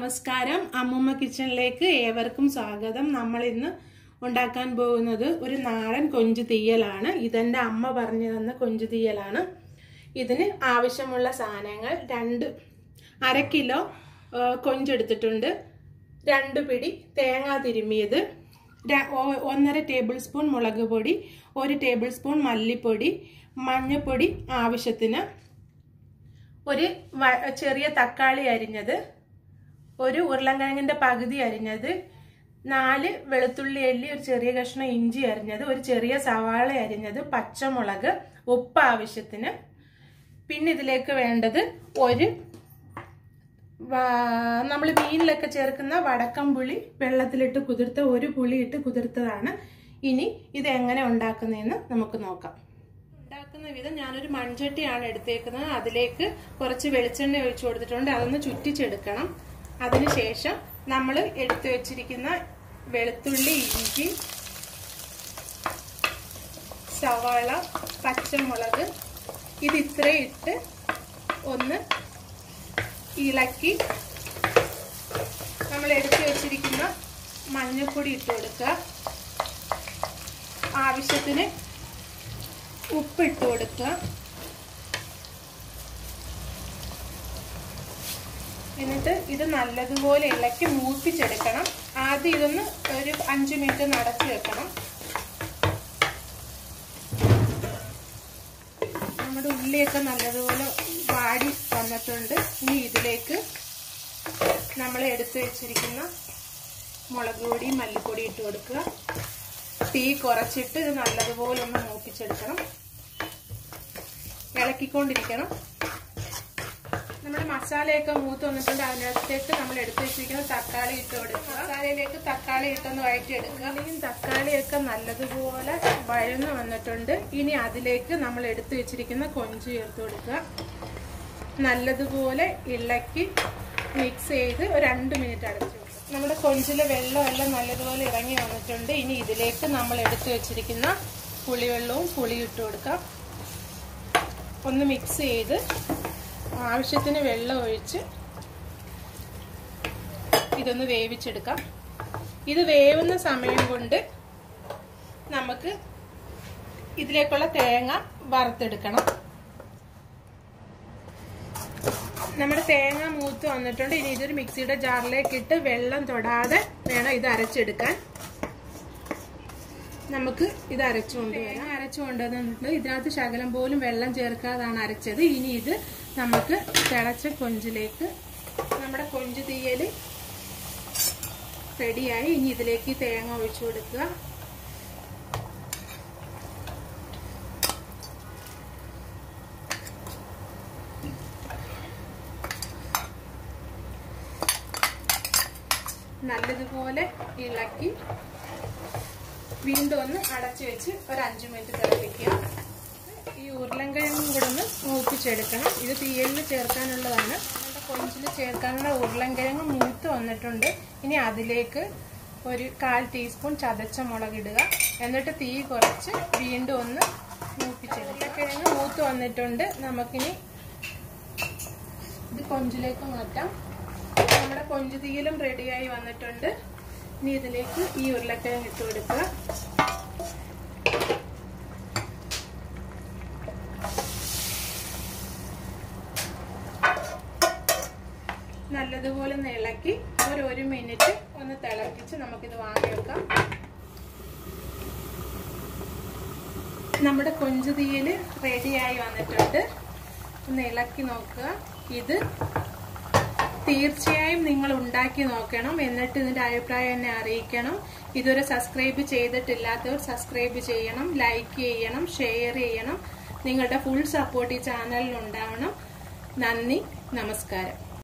നമസ്കാരം അമ്മൂമ്മ കിച്ചണിലേക്ക് ഏവർക്കും സ്വാഗതം നമ്മൾ ഇന്ന് ഉണ്ടാക്കാൻ പോകുന്നത് ഒരു നാടൻ കൊഞ്ചു തീയലാണ് ഇതെന്റെ അമ്മ പറഞ്ഞു തന്ന കൊഞ്ചു തീയലാണ് ഇതിന് ആവശ്യമുള്ള സാധനങ്ങൾ രണ്ട് അര കിലോ ആ, കൊഞ്ചെടുത്തിട്ടുണ്ട് രണ്ട് പിടി തേങ്ങ തിരുമ്മിയത് ര- ഒ- ഒന്നര ടേബിൾ സ്പൂൺ മുളക് പൊടി ഒരു ടേബിൾ സ്പൂൺ മല്ലിപ്പൊടി മഞ്ഞൾപ്പൊടി ആവശ്യത്തിന് ഒരു വ- ചെറിയ തക്കാളി അരിഞ്ഞത് ഒരു ഉരുളൻകിഴങ്ങിന്റെ പകുതി അരിഞ്ഞത് നാല് വെളുത്തുള്ളി അല്ലി ഒരു ചെറിയ കഷ്ണം ഇഞ്ചി അരിഞ്ഞത് ഒരു ചെറിയ സവാള അരിഞ്ഞത് പച്ചമുളക് ഉപ്പ് ആവശ്യത്തിന് പിന്നെ ഇതിലേക്ക് വേണ്ടത് ഒരു നമ്മൾ മീനിലൊക്കെ ചേർക്കുന്ന വടക്കം പുളി വെള്ളത്തിലിട്ട് കുതിർത്ത ഒരു പുളി ഇട്ട് കുതിർത്തതാണ് ഇനി ഇത് എങ്ങനെ ഉണ്ടാക്കുന്നതെന്ന് നമുക്ക് നോക്കാം ഉണ്ടാക്കുന്ന വിധം ഞാനൊരു മൺചട്ടിയാണ് എടുത്തേക്കുന്നത് അതിലേക്ക് കുറച്ച് വെളിച്ചെണ്ണ ഒഴിച്ചു കൊടുത്തിട്ടുണ്ട് അതൊന്ന് ചുറ്റിച്ചെടുക്കണം അതിനുശേഷം നമ്മൾ എടുത്തു വെച്ചിരിക്കുന്ന വെളുത്തുള്ളി ഇഞ്ചി സവാള പച്ചമുളക് ഇത് ഇത്രയും ഇട്ട് ഒന്ന് ഇളക്കി നമ്മൾ എടുത്തു വെച്ചിരിക്കുന്ന മഞ്ഞൾപ്പൊടി ഇട്ട് കൊടുക്കുക ആവശ്യത്തിന് ഉപ്പിട്ട് കൊടുക്കുക എന്നിട്ട് ഇത് നല്ലതുപോലെ ഇളക്കി മൂപ്പിച്ചെടുക്കണം ആദ്യം ഇതൊന്ന് ഒരു അഞ്ച് മിനിറ്റ് നടത്തി വെക്കണം നമ്മുടെ ഉള്ളിയൊക്കെ നല്ലതുപോലെ വാടി വന്നിട്ടുണ്ട് ഇനി ഇതിലേക്ക് നമ്മൾ എടുത്തു വെച്ചിരിക്കുന്ന മുളക് പൊടി മല്ലിപ്പൊടി ഇട്ട് കൊടുക്കുക തീ കുറച്ചിട്ട് ഇത് നല്ലതുപോലെ ഒന്ന് മൂപ്പിച്ചെടുക്കണം ഇളക്കിക്കൊണ്ടിരിക്കണം നമ്മുടെ മസാലയൊക്കെ മൂത്ത് വന്നിട്ടുണ്ട് അതിനകത്തേക്ക് നമ്മൾ എടുത്തു വെച്ചിരിക്കുന്ന തക്കാളി ഇട്ട് കൊടുക്കുക മസാലയിലേക്ക് തക്കാളി ഇട്ടൊന്ന് വഴറ്റിയെടുക്കുക അല്ലെങ്കിൽ തക്കാളിയൊക്കെ നല്ലതുപോലെ വഴന്നു വന്നിട്ടുണ്ട് ഇനി അതിലേക്ക് നമ്മൾ എടുത്തു വെച്ചിരിക്കുന്ന കൊഞ്ച് ചേർത്ത് കൊടുക്കുക നല്ലതുപോലെ ഇളക്കി മിക്സ് ചെയ്ത് ഒരു രണ്ട് മിനിറ്റ് അടച്ചു വെക്കുക നമ്മുടെ കൊഞ്ചിലെ വെള്ളമെല്ലാം നല്ലതുപോലെ ഇറങ്ങി വന്നിട്ടുണ്ട് ഇനി ഇതിലേക്ക് നമ്മൾ എടുത്തു വെച്ചിരിക്കുന്ന പുളിവെള്ളവും പുളി ഇട്ട് കൊടുക്കാം ഒന്ന് മിക്സ് ചെയ്ത് ആവശ്യത്തിന് വെള്ളം ഒഴിച്ച് ഇതൊന്ന് വേവിച്ചെടുക്കാം ഇത് വേവുന്ന സമയം കൊണ്ട് നമുക്ക് ഇതിലേക്കുള്ള തേങ്ങ വറുത്തെടുക്കണം നമ്മുടെ തേങ്ങ മൂത്ത് വന്നിട്ടുണ്ട് ഇനി ഇതൊരു മിക്സിയുടെ ജാറിലേക്ക് ഇട്ട് വെള്ളം തൊടാതെ വേണം ഇത് അരച്ചെടുക്കാൻ നമുക്ക് ഇത് അരച്ചു കൊണ്ടുവരാം അരച്ചു കൊണ്ടുവന്നിട്ടുണ്ട് ഇതിനകത്ത് ശകലം പോലും വെള്ളം ചേർക്കാതാണ് അരച്ചത് ഇനി ഇത് നമുക്ക് തിളച്ച കൊഞ്ചിലേക്ക് നമ്മുടെ കൊഞ്ച് തീയൽ റെഡിയായി ഇനി ഇതിലേക്ക് ഈ തേങ്ങ ഒഴിച്ചു കൊടുക്കുക നല്ലതുപോലെ ഇളക്കി വീണ്ടും ഒന്ന് അടച്ചു വെച്ച് ഒരു അഞ്ചു മിനിറ്റ് തിളപ്പിക്കുക ഈ ഉരുളൻകിഴങ്ങും കൂടെ ഒന്ന് മൂപ്പിച്ചെടുക്കണം ഇത് തീയലിൽ ചേർക്കാനുള്ളതാണ് നമ്മുടെ കൊഞ്ചിൽ ചേർക്കാനുള്ള ഉരുളൻകിഴങ്ങ് മൂത്ത് വന്നിട്ടുണ്ട് ഇനി അതിലേക്ക് ഒരു കാൽ ടീസ്പൂൺ ചതച്ച മുളകിടുക എന്നിട്ട് തീ കുറച്ച് വീണ്ടും ഒന്ന് മൂപ്പിച്ചെടുക്കുക കിഴങ്ങ് മൂത്ത് വന്നിട്ടുണ്ട് നമുക്കിനി ഇത് കൊഞ്ചിലേക്ക് മാറ്റാം നമ്മുടെ കൊഞ്ചു തീയലും റെഡിയായി വന്നിട്ടുണ്ട് ഇനി ഇതിലേക്ക് ഈ ഉരുളക്കിഴങ്ങ് ഇട്ട് കൊടുക്കുക നല്ലതുപോലെ ഒന്ന് ഇളക്കി ഒരു ഒരു മിനിറ്റ് ഒന്ന് തിളപ്പിച്ച് നമുക്കിത് വാങ്ങി വെക്കാം നമ്മുടെ കൊഞ്ചു തീയൽ റെഡിയായി വന്നിട്ടുണ്ട് ഒന്ന് ഇളക്കി നോക്കുക ഇത് തീർച്ചയായും നിങ്ങൾ ഉണ്ടാക്കി നോക്കണം എന്നിട്ട് ഇതിന്റെ അഭിപ്രായം എന്നെ അറിയിക്കണം ഇതുവരെ സബ്സ്ക്രൈബ് ചെയ്തിട്ടില്ലാത്തവർ സബ്സ്ക്രൈബ് ചെയ്യണം ലൈക്ക് ചെയ്യണം ഷെയർ ചെയ്യണം നിങ്ങളുടെ ഫുൾ സപ്പോർട്ട് ഈ ചാനലിൽ ഉണ്ടാവണം നന്ദി നമസ്കാരം